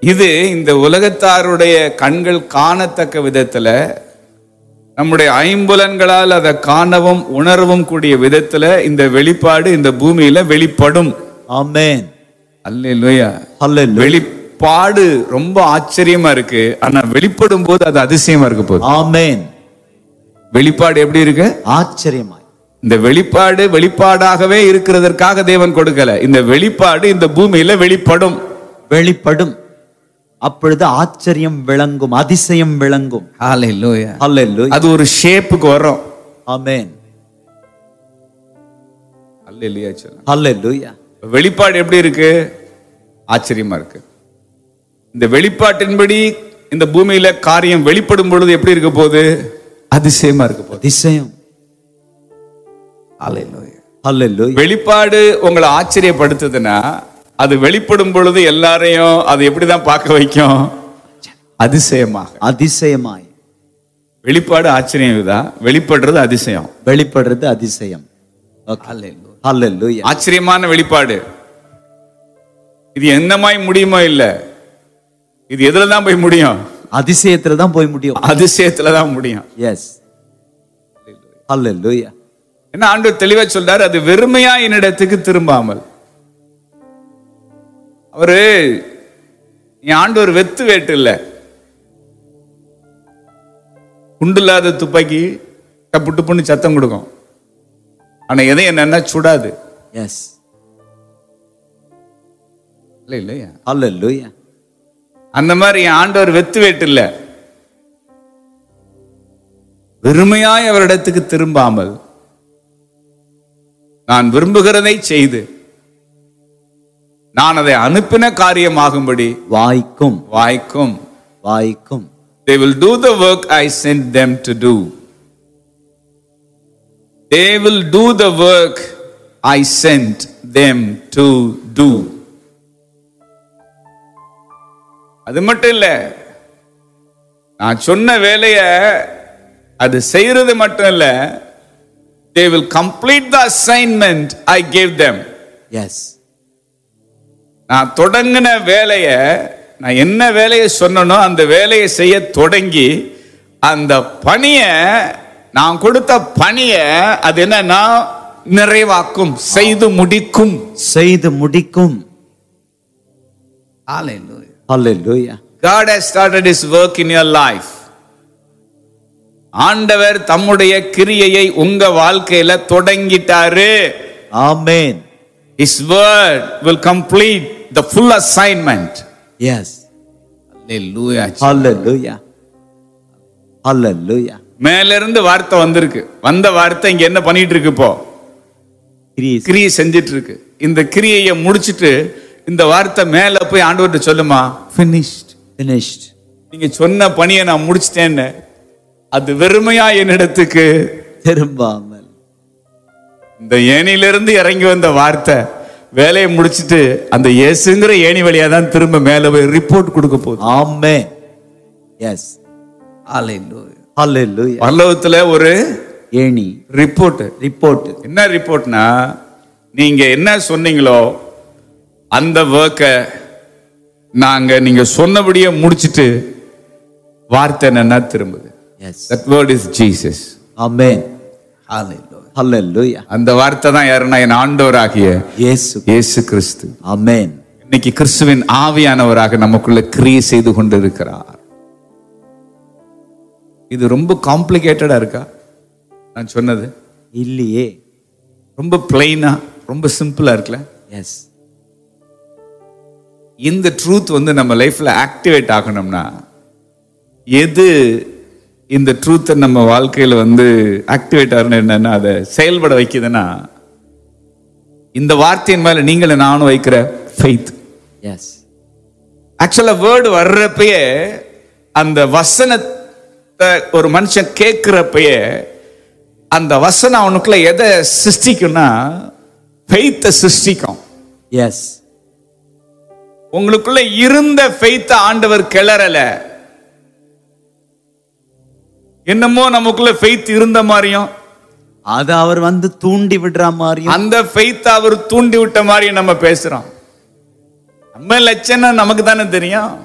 இது இந்த உலகத்தாருடைய கண்கள் காணத்தக்க விதத்துல நம்முடைய ஐம்புலன்களால் அதை காணவும் உணரவும் கூடிய விதத்துல இந்த வெளிப்பாடு இந்த பூமியில வெளிப்படும் Amen. அல்லேலூயா Hallelujah. வெளிப்பாடு ரொம்ப ஆச்சரியமா இருக்கு ஆனா வெளிப்படும் போது அது அதிசயமா இருக்க போகுது Amen. வெளிப்பாடு எப்படி இருக்கு ஆச்சரியமாய் இந்த வெளிப்பாடு வெளிப்பாடாகவே இருக்கிறதற்காக தேவன் கொடுக்கல இந்த வெளிப்பாடு இந்த பூமியில வெளிப்படும் வெளிப்படும் அப்பொழுது ஆச்சரியம் விளங்கும் அதிசயம் விளங்கும் ஹalleluya Hallelujah. அது ஒரு ஷேப்புக்கு வரும் Amen. அல்லேலூயா சொல்லுங்க Hallelujah. வெளிப்பாடு எப்படி இருக்கு ஆச்சரியமா இருக்கு இந்த வெளிப்பாட்டின்படி இந்த பூமியில காரியம் வெளிப்படும் பொழுது எப்படி இருக்க போகுது அதிசயமா இருக்க போகுது அதிசயம் Hallelujah. Hallelujah. வெளிப்பாடு உங்களை ஆச்சரியப்படுத்துதுன்னா அது வெளிப்படும் பொழுது எல்லாரையும் அது எப்படிதான் பார்க்க வைக்கும் அதிசயமாக அதிசயமாய் வெளிப்பாடு ஆச்சரியம் தான் வெளிப்படுறது அதிசயம் வெளிப்படுறது அதிசயம் Okay. Hallelujah. ஆச்சரியமான வெளிப்பாடு இது என்னமாய் முடியுமோ இல்ல இது எதுல தான் போய் முடியும் அதிசயத்துல தான் போய் முடியும் அதிசயத்துல தான் முடியும் எஸ் Hallelujah. என்ன ஆண்டவர் தெளிவா சொல்றாரு அது வெறுமையா என்னிடத்துக்கு திரும்பாமல் அவரு என் ஆண்டவர் வெத்து வேட்டு இல்ல குண்டில்லாத துப்பாக்கி டப்பு டப்புன்னு சத்தம் கொடுக்கும் ஆனா எதையும் என்னன்னா சுடாது எஸ் இல்ல இல்லையா Hallelujah. அந்த மாதிரி என் ஆண்டவர் வெத்து வேட்டு இல்ல வெறுமையாய் அவரிடத்துக்கு திரும்பாமல் நான் விரும்புகிறதை செய்து நான் அதை அனுப்பின காரியமாகும்படி வாய்க்கும் வாய்க்கும் வாய்க்கும் they will do the work I sent them to do. They will do the work I sent them to do. அது மட்டும் இல்ல நான் சொன்ன வேலைய அது செய்யறது மட்டும் இல்ல they will complete the assignment I gave them. Yes நான் தொடங்கின வேலைய நான் என்ன வேலையை சொன்னனோ அந்த வேலையை செய்ய தொடங்கி அந்த பணியை நான் கொடுத்த பணியை அது என்னன்னா நிறைவாக்கும் செய்து முடிக்கும் செய்து முடிக்கும் Hallelujah. Hallelujah. God has started his work in your life. ஆண்டவர் தம்முடைய கிரியையை உங்க வாழ்க்கையில தொடங்கிட்டாரு Amen. His word will complete the full assignment. Yes. Hallelujah. Hallelujah. Hallelujah. மேல இருந்து வார்த்தை வந்திருக்கு வந்த வார்த்தை இங்க என்ன பண்ணிட்டு இருக்கு இப்போ Increase. கிரியை செஞ்சிட்டு இருக்கு இந்த கிரியையை முடிச்சிட்டு இந்த வார்த்தை மேல போய் ஆண்டவர்கிட்ட சொல்லுமா finished Finished. நீங்க சொன்ன பணியை நான் முடிச்சிட்டேன்னு அது வெறுமையா என்னிடத்துக்கு திரும்பாமல் இந்த ஏணியிலிருந்து இறங்கி வந்த வார்த்தை வேலையை முடிச்சிட்டு அந்த இயேசுங்கிற ஏணி வழியா தான் திரும்ப மேல போய் ரிப்போர்ட் கொடுக்க போகுது Amen. Yes. Hallelujah. பல்லவத்துல ஒரு ஏணி ரிப்போர்ட் ரிப்போர்ட் என்ன ரிப்போர்ட்னா நீங்க என்ன சொன்னீங்களோ அந்த ஒர்க்கை நாங்க நீங்க சொன்னபடியே முடிச்சிட்டு வார்த்தை என்னன்னா திரும்புது yes that word is Jesus amen hallelujah அந்த வார்த்தை தான் யாருன்னா என் ஆண்டவராகிய இயேசு இயேசு கிறிஸ்து ஆமென் இன்னைக்கு கிறிஸ்துவின் ஆவியானவராக நமக்குள்ள கிரியை செய்து கொண்டு இருக்கிறார் இது ரொம்ப காம்ப்ளிகேட்டடா இருக்கா நான் சொன்னது இல்லையே ரொம்ப பிளைனா ரொம்ப சிம்பிளா இருக்குல்ல எஸ் இந்த ட்ரூத் வந்து நம்ம லைஃப்ல ஆக்டிவேட் ஆகணும்னா எது இந்த ட்ரூத்தை நம்ம வாழ்க்கையில வந்து ஆக்டிவேட் ஆகணும் என்னன்னா அதை செயல்பட வைக்குதுன்னா இந்த வார்த்தையின் மேல நீங்களும் நானும் வைக்கிற ஃபெய்த் எஸ் ஆக்சுவலா வேர்டு வர்றப்பயே அந்த வசனத்தை ஒரு மனுஷன் கேட்கிறப்பயே அந்த வசனம் அவனுக்குள்ள எதை சிருஷ்டிக்கும்னா ஃபெய்த்தை சிருஷ்டிக்கும் எஸ் உங்களுக்குள்ள இருந்த ஃபெய்த்த ஆண்டவர் கிளறல என்னமோ நமக்குள்ள ஃபெய்த் இருந்த மாதிரியும் அது அவர் வந்து தூண்டி விடுற மாதிரியும் அந்த ஃபெய்த் அவர் தூண்டி விட்ட மாதிரியும் நம்ம பேசுறோம் நம்ம லட்சணம் நமக்கு தானே தெரியும்